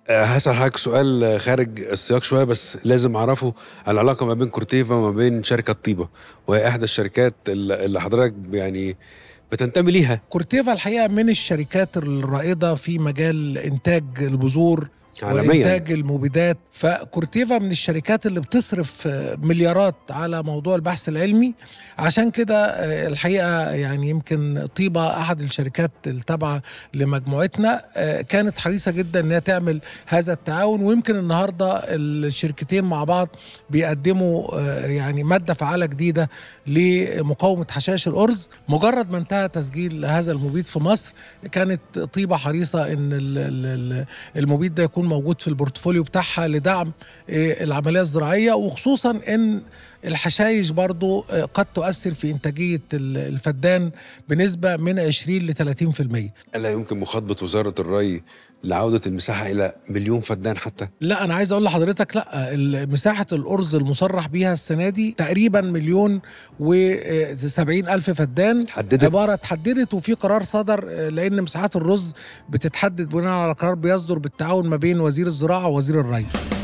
آه، هسأل حضرتك سؤال آه، خارج السياق شوية بس لازم أعرفه العلاقة ما بين كورتيفا وما بين شركة طيبة وهي إحدى الشركات اللي اللي حضرتك يعني بتنتمي ليها كورتيفا الحقيقه من الشركات الرائده في مجال انتاج البذور عالمياً. وانتاج المبيدات فكورتيفا من الشركات اللي بتصرف آه، مليارات على موضوع البحث العلمي عشان كده آه، الحقيقه يعني يمكن طيبه احد الشركات التابعه لمجموعتنا آه، كانت حريصه جدا انها تعمل هذا التعاون ويمكن النهارده الشركتين مع بعض بيقدموا آه، يعني ماده فعاله جديده لمقاومه حشائش الارز مجرد ما انتهى تسجيل هذا المبيد في مصر كانت طيبه حريصه ان ال- ال- ال- المبيد ده يكون موجود في البورتفوليو بتاعها لدعم آه، العمليه الزراعيه وخصوصا ان الحشائش برضو آه، قد تؤثر في انتاجيه ال- الفدان بنسبه من 20 ل 30% ألا يمكن مخاطبة وزارة الري لعودة المساحة إلى مليون فدان حتى لا انا عايز اقول لحضرتك لا ال- مساحه الارز المصرح بيها السنه دي تقريبا مليون و70 الف فدان اتحددت. عباره اتحددت وفي قرار صدر آه، لان مساحات الرز بتتحدد بناء على قرار بيصدر بالتعاون ما بين وزير الزراعه ووزير الري